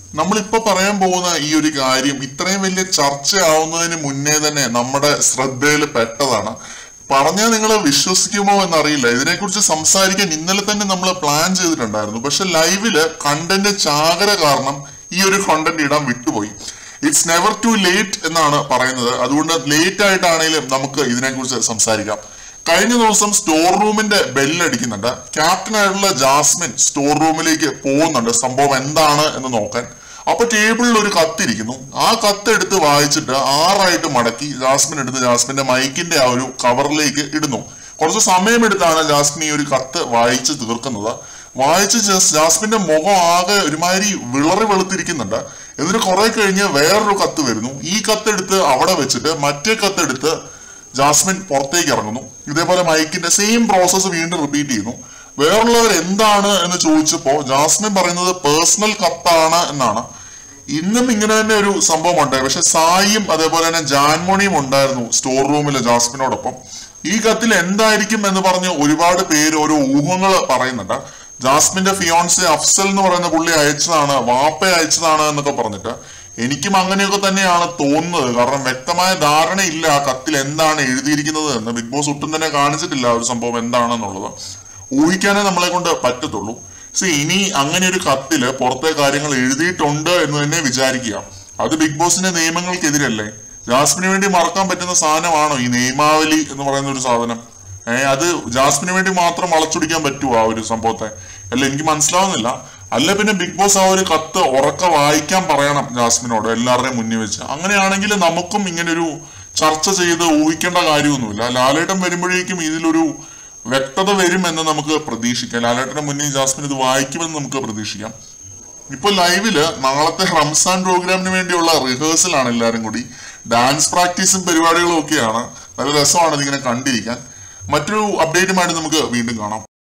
നമ്മളിപ്പോ പറയാൻ പോകുന്ന ഈ ഒരു കാര്യം ഇത്രയും വലിയ ചർച്ചയാവുന്നതിന് മുന്നേ തന്നെ നമ്മുടെ ശ്രദ്ധയിൽ പെട്ടതാണ് പറഞ്ഞാൽ നിങ്ങൾ വിശ്വസിക്കുമോ എന്നറിയില്ല ഇതിനെക്കുറിച്ച് സംസാരിക്കാൻ ഇന്നലെ തന്നെ നമ്മൾ പ്ലാൻ ചെയ്തിട്ടുണ്ടായിരുന്നു പക്ഷെ ലൈവില് കണ്ടന്റ് ചാകര കാരണം ഈ ഒരു കണ്ടന്റ് ഇടാൻ വിട്ടുപോയി ഇറ്റ്സ് നെവർ ടു ലേറ്റ് എന്നാണ് പറയുന്നത് അതുകൊണ്ട് ലേറ്റ് ആയിട്ടാണെങ്കിലും നമുക്ക് ഇതിനെക്കുറിച്ച് സംസാരിക്കാം കഴിഞ്ഞ ദിവസം സ്റ്റോർ റൂമിന്റെ ബെല്ലടിക്കുന്നുണ്ട് ക്യാപ്റ്റനായിട്ടുള്ള ജാസ്മിൻ സ്റ്റോർ റൂമിലേക്ക് പോകുന്നുണ്ട് സംഭവം എന്താണ് എന്ന് നോക്കാൻ അപ്പൊ ടേബിളിൽ ഒരു കത്തിരിക്കുന്നു ആ കത്ത് എടുത്ത് വായിച്ചിട്ട് ആറായിട്ട് മടക്കി ജാസ്മിൻ എടുത്ത് ജാസ്മിന്റെ മൈക്കിന്റെ ആ ഒരു കവറിലേക്ക് ഇടുന്നു കുറച്ച് സമയമെടുത്താണ് ജാസ്മിൻ ഈ ഒരു കത്ത് വായിച്ച് തീർക്കുന്നത് വായിച്ച് ജസ്- ജാസ്മിന്റെ മുഖം ആകെ ഒരുമാതിരി വിളറി വെളുത്തിരിക്കുന്നുണ്ട് എന്നിട്ട് കുറെ കഴിഞ്ഞ് വേറൊരു കത്ത് വരുന്നു ഈ കത്തെടുത്ത് അവിടെ വെച്ചിട്ട് മറ്റേ കത്തെടുത്ത് ജാസ്മിൻ പുറത്തേക്ക് ഇറങ്ങുന്നു ഇതേപോലെ മൈക്കിന്റെ സെയിം പ്രോസസ്സ് വീണ്ടും റിപ്പീറ്റ് ചെയ്യുന്നു വേറുള്ളവർ എന്താണ് എന്ന് ചോദിച്ചപ്പോ ജാസ്മിൻ പറയുന്നത് പേഴ്സണൽ കത്താണ് എന്നാണ് ഇന്നും ഇങ്ങനെ തന്നെ ഒരു സംഭവം ഉണ്ടായി പക്ഷെ സായിയും അതേപോലെ തന്നെ ജാൻമോണിയും ഉണ്ടായിരുന്നു സ്റ്റോർ റൂമിൽ ജാസ്മിനോടൊപ്പം ഈ കത്തിൽ എന്തായിരിക്കും എന്ന് പറഞ്ഞ് ഒരുപാട് പേര് ഓരോ ഊഹങ്ങൾ പറയുന്നുണ്ട് ജാസ്മിന്റെ ഫിയോൺസെ അഫ്സൽ എന്ന് പറയുന്ന പുള്ളി അയച്ചതാണ് വാപ്പ അയച്ചതാണ് എന്നൊക്കെ പറഞ്ഞിട്ട് എനിക്കും അങ്ങനെയൊക്കെ തന്നെയാണ് തോന്നുന്നത് കാരണം വ്യക്തമായ ധാരണയില്ല ആ കത്തിൽ എന്താണ് എഴുതിയിരിക്കുന്നത് എന്ന് ബിഗ് ബോസ് ഒട്ടും തന്നെ കാണിച്ചിട്ടില്ല ആ ഒരു സംഭവം എന്താണെന്നുള്ളത് ഊഹിക്കാനേ നമ്മളെ കൊണ്ട് പറ്റത്തുള്ളൂ സി ഇനി അങ്ങനെ ഒരു കത്തില് പുറത്തെ കാര്യങ്ങൾ എഴുതിയിട്ടുണ്ട് എന്ന് തന്നെ വിചാരിക്കുക അത് ബിഗ് ബോസിന്റെ നിയമങ്ങൾക്കെതിരല്ലേ ജാസ്മിന് വേണ്ടി മറക്കാൻ പറ്റുന്ന സാധനമാണോ ഈ നിയമാവലി എന്ന് പറയുന്ന ഒരു സാധനം ഏഹ് അത് ജാസ്മിന് വേണ്ടി മാത്രം വളച്ചൊടിക്കാൻ പറ്റുമോ ആ ഒരു സംഭവത്തെ അല്ല എനിക്ക് മനസ്സിലാവുന്നില്ല അല്ല പിന്നെ ബിഗ് ബോസ് ആ ഒരു കത്ത് ഉറക്ക വായിക്കാൻ പറയണം ജാസ്മിനോട് എല്ലാവരുടെയും മുന്നിൽ വെച്ച് അങ്ങനെയാണെങ്കിൽ നമുക്കും ഇങ്ങനെ ഒരു ചർച്ച ചെയ്ത് ഊഹിക്കേണ്ട കാര്യമൊന്നുമില്ല ലാലേട്ടൻ വരുമ്പോഴേക്കും ഇതിലൊരു വ്യക്തത വരും എന്ന് നമുക്ക് പ്രതീക്ഷിക്കാം ലാലേട്ടന്റെ മുന്നിൽ ജാസ്മിൻ ഇത് വായിക്കുമെന്ന് നമുക്ക് പ്രതീക്ഷിക്കാം ഇപ്പൊ ലൈവില് നാളത്തെ റംസാൻ പ്രോഗ്രാമിന് വേണ്ടിയുള്ള റിഹേഴ്സൽ ആണ് എല്ലാവരും കൂടി ഡാൻസ് പ്രാക്ടീസും പരിപാടികളും ഒക്കെയാണ് നല്ല രസമാണ് ഇതിങ്ങനെ കണ്ടിരിക്കാൻ മറ്റൊരു അപ്ഡേറ്റുമായിട്ട് നമുക്ക് വീണ്ടും കാണാം